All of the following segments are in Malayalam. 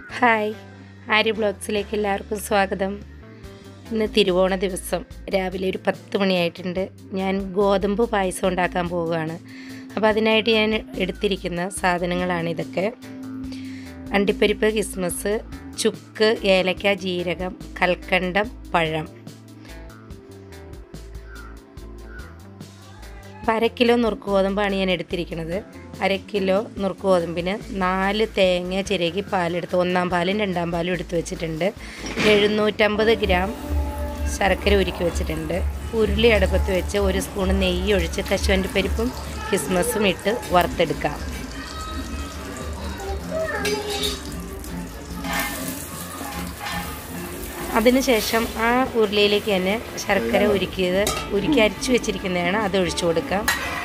ഹായ് ആര്യ ബ്ലോഗ്സിലേക്ക് എല്ലാവർക്കും സ്വാഗതം ഇന്ന് തിരുവോണ ദിവസം രാവിലെ ഒരു പത്ത് മണിയായിട്ടുണ്ട് ഞാൻ ഗോതമ്പ് പായസം ഉണ്ടാക്കാൻ പോവുകയാണ് അപ്പോൾ അതിനായിട്ട് ഞാൻ എടുത്തിരിക്കുന്ന സാധനങ്ങളാണ് ഇതൊക്കെ അണ്ടിപ്പരിപ്പ് കിസ്മസ് ചുക്ക് ഏലക്ക ജീരകം കൽക്കണ്ടം പഴം അപ്പോൾ അര കിലോ നുറുക്ക് ഗോതമ്പാണ് ഞാൻ എടുത്തിരിക്കുന്നത് അര കിലോ നുറുക്ക് ഗോതമ്പിന് നാല് തേങ്ങ ചിരകി പാലെടുത്ത് ഒന്നാം പാലും രണ്ടാം പാലും എടുത്ത് വെച്ചിട്ടുണ്ട് എഴുന്നൂറ്റമ്പത് ഗ്രാം ശർക്കര ഉരുക്കി വെച്ചിട്ടുണ്ട് ഉരുളി അടുപ്പത്ത് വെച്ച് ഒരു സ്പൂൺ നെയ്യ് ഒഴിച്ച് കശുവണ്ടി പരിപ്പും കിസ്മസും ഇട്ട് വറുത്തെടുക്കാം അതിനുശേഷം ആ ഉരുളിയിലേക്ക് തന്നെ ശർക്കര ഉരുക്കിയത് ഉരുക്കി അരിച്ചു വെച്ചിരിക്കുന്നതാണ് അത് ഒഴിച്ചു കൊടുക്കാം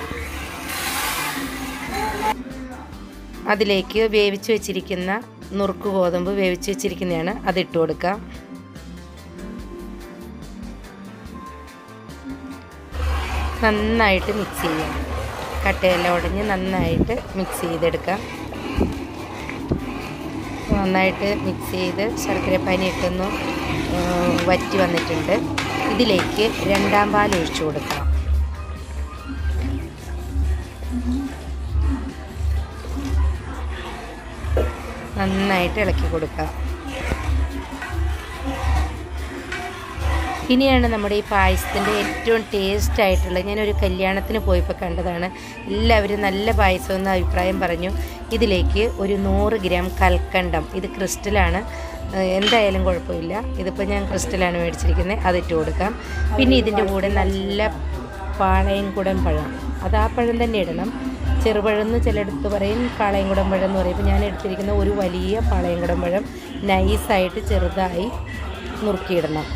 അതിലേക്ക് വേവിച്ച് വെച്ചിരിക്കുന്ന നുറുക്ക് ഗോതമ്പ് വേവിച്ച് വെച്ചിരിക്കുന്നതാണ് അത് ഇട്ട് കൊടുക്കാം നന്നായിട്ട് മിക്സ് ചെയ്യാം കട്ടയെല്ലാം ഉടഞ്ഞ് നന്നായിട്ട് മിക്സ് ചെയ്തെടുക്കാം നന്നായിട്ട് മിക്സ് ചെയ്ത് ശർക്കര പാനി ഇട്ടൊന്ന് വറ്റി വന്നിട്ടുണ്ട് ഇതിലേക്ക് രണ്ടാം പാൽ ഒഴിച്ചു കൊടുക്കാം നന്നായിട്ട് ഇളക്കി കൊടുക്കാം ഇനിയാണ് നമ്മുടെ ഈ പായസത്തിൻ്റെ ഏറ്റവും ടേസ്റ്റ് ആയിട്ടുള്ളത് ഞാനൊരു കല്യാണത്തിന് പോയപ്പോൾ കണ്ടതാണ് എല്ലാവരും നല്ല പായസം എന്ന അഭിപ്രായം പറഞ്ഞു ഇതിലേക്ക് ഒരു നൂറ് ഗ്രാം കൽക്കണ്ടം ഇത് ക്രിസ്റ്റലാണ് എന്തായാലും കുഴപ്പമില്ല ഇതിപ്പോൾ ഞാൻ ക്രിസ്റ്റലാണ് മേടിച്ചിരിക്കുന്നത് അതിട്ട് കൊടുക്കാം പിന്നെ ഇതിൻ്റെ കൂടെ നല്ല പാളയംകുടം പഴം അത് ആ പഴം തന്നെ ഇടണം ചെറുപഴം എന്ന് ചിലയിടത്ത് പറയും പാളയംകുടം പഴം എന്ന് പറയും ഇപ്പോൾ ഞാൻ എടുത്തിരിക്കുന്ന ഒരു വലിയ പാളയംകുടം പഴം നൈസായിട്ട് ചെറുതായി നുറുക്കിയിടണം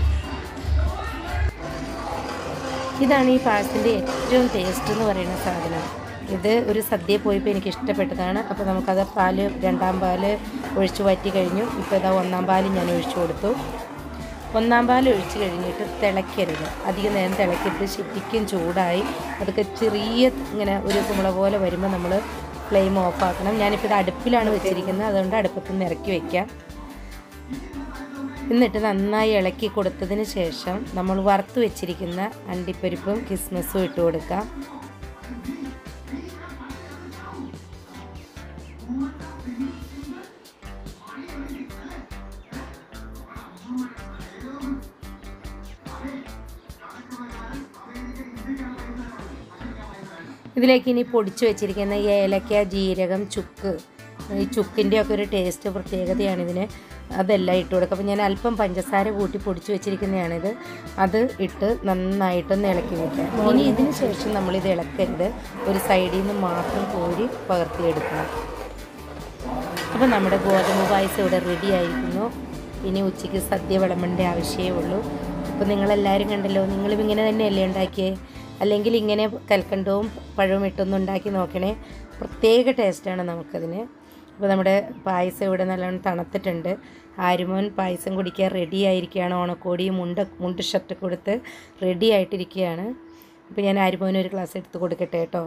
ഇതാണ് ഈ പായസത്തിൻ്റെ ഏറ്റവും ടേസ്റ്റ് എന്ന് പറയുന്ന സാധനം ഇത് ഒരു സദ്യ പോയപ്പോൾ എനിക്ക് ഇഷ്ടപ്പെട്ടതാണ് അപ്പോൾ നമുക്കത് പാല് രണ്ടാം പാല് ഒഴിച്ച് വറ്റി കഴിഞ്ഞു ഇപ്പോൾ ഇതാ ഒന്നാം പാല് ഞാൻ ഒഴിച്ചു കൊടുത്തു ഒന്നാം പാൽ ഒഴിച്ച് കഴിഞ്ഞിട്ട് തിളയ്ക്കരുത് അധികം നേരം തിളക്കിയിട്ട് ശരിക്കും ചൂടായി അതൊക്കെ ചെറിയ ഇങ്ങനെ ഒരു കുമ്പള പോലെ വരുമ്പോൾ നമ്മൾ ഫ്ലെയിം ഓഫാക്കണം ഞാനിപ്പോൾ ഇത് അടുപ്പിലാണ് വെച്ചിരിക്കുന്നത് അതുകൊണ്ട് അടുപ്പത്ത് നിന്ന് ഇറക്കി വയ്ക്കാം എന്നിട്ട് നന്നായി ഇളക്കി കൊടുത്തതിന് ശേഷം നമ്മൾ വറുത്ത് വെച്ചിരിക്കുന്ന അണ്ടിപ്പരിപ്പും കിസ്മസും ഇട്ട് കൊടുക്കാം ഇതിലേക്ക് ഇനി പൊടിച്ചു വെച്ചിരിക്കുന്ന ഏലക്ക ജീരകം ചുക്ക് ഈ ചുക്കിൻ്റെ ഒക്കെ ഒരു ടേസ്റ്റ് പ്രത്യേകതയാണ് ഇതിന് അതെല്ലാം ഇട്ട് കൊടുക്കുക അപ്പോൾ ഞാൻ അല്പം പഞ്ചസാര കൂട്ടി പൊടിച്ചു വെച്ചിരിക്കുന്നതാണിത് അത് ഇട്ട് നന്നായിട്ടൊന്ന് ഇളക്കി വയ്ക്കാം ഇനി ഇതിന് ശേഷം നമ്മളിത് ഇളക്കരുത് ഒരു സൈഡിൽ നിന്ന് മാത്രം കോരി പകർത്തിയെടുക്കണം അപ്പോൾ നമ്മുടെ ഗോതമ്പ് പായസം ഇവിടെ റെഡി ആയിരിക്കുന്നു ഇനി ഉച്ചയ്ക്ക് സദ്യ വിളമ്പേണ്ട ആവശ്യമേ ഉള്ളൂ അപ്പോൾ നിങ്ങളെല്ലാവരും കണ്ടല്ലോ നിങ്ങളും ഇങ്ങനെ തന്നെയല്ലേ ഉണ്ടാക്കിയേ അല്ലെങ്കിൽ ഇങ്ങനെ കൽക്കണ്ടവും പഴവും ഇട്ടൊന്നും ഉണ്ടാക്കി നോക്കണേ പ്രത്യേക ടേസ്റ്റാണ് നമുക്കതിന് അപ്പോൾ നമ്മുടെ പായസം ഇവിടെ നല്ലോണം തണുത്തിട്ടുണ്ട് ആരുമോൻ പായസം കുടിക്കാൻ റെഡി ആയിരിക്കുകയാണ് ഓണക്കോടിയും മുണ്ട മുണ്ട് ഷർട്ട് കൊടുത്ത് റെഡി ആയിട്ടിരിക്കുകയാണ് അപ്പോൾ ഞാൻ ആരുമോന് ഒരു ഗ്ലാസ് എടുത്ത് കൊടുക്കട്ടെ കേട്ടോ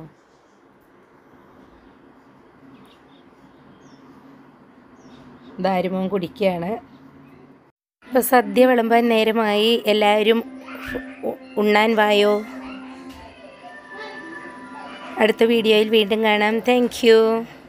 ഇത് ആരുമോൻ കുടിക്കുകയാണ് ഇപ്പോൾ സദ്യ വിളമ്പാൻ നേരമായി എല്ലാവരും ഉണ്ണാൻ വായോ അടുത്ത വീഡിയോയിൽ വീണ്ടും കാണാം താങ്ക്